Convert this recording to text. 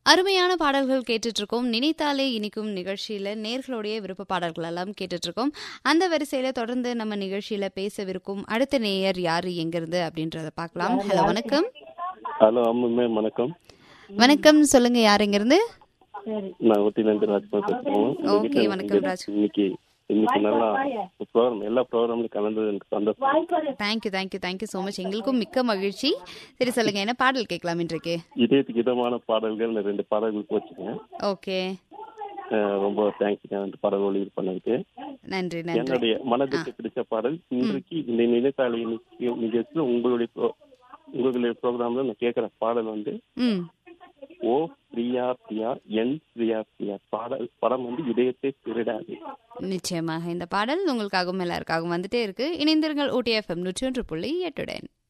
அருமையான பாடல்கள் கேட்டுட்டு இருக்கோம் நினைத்தாலே இனிக்கும் நிகழ்ச்சியில நேர்களுடைய விருப்ப பாடல்கள் எல்லாம் கேட்டுட்டு இருக்கோம் அந்த வரிசையில தொடர்ந்து நம்ம நிகழ்ச்சியில பேசவிருக்கும் அடுத்த நேயர் யாரு எங்கிருந்து அப்படின்றத பார்க்கலாம் ஹலோ வணக்கம் ஹலோ அம்மா மேம் வணக்கம் வணக்கம் சொல்லுங்க யார் எங்கிருந்து நான் ஊட்டிலேருந்து ராஜ்குமார் பேசுறேன் Okay, வணக்கம், ராஜ். இன்னைக்கு இன்னைக்கு நல்லா ப்ரோக்ராம் எல்லா ப்ரோக்ராம்லையும் கலந்து எனக்கு சந்தோஷம் thank you thank you thank you so much எங்களுக்கும் மிக்க மகிழ்ச்சி சரி சொல்லுங்க என்ன பாடல் கேட்கலாம் இன்றைக்கு இதயத்துக்கு இதமான பாடல்கள் நான் ரெண்டு பாடல்கள் போச்சுங்க ஓகே அஹ் ரொம்ப தேங்க்ஸ் ரெண்டு பாடல் ஒளிவு பண்ணதுக்கு நன்றி நன்றி என்னுடைய மனதுக்கு பிடிச்ச பாடல் இன்றைக்கு இந்த நினைத்தாளி நிகழ்ச்சியில் உங்களுடைய pro- உங்களுடைய ப்ரோக்ராம்ல நான் கேட்குற பாடல் வந்து ம் ஓ பிரியா பிரியா என் பிரியா பிரியா பாடல் படம் வந்து இதயத்தை திருடாது நிச்சயமாக இந்த பாடல் உங்களுக்காகவும் எல்லாருக்காகவும் வந்துட்டே இருக்கு இணைந்திருங்கள் ஊட்டி எஃப்எம் நூற்றி ஒன்று புள்ளி எட்டுடன்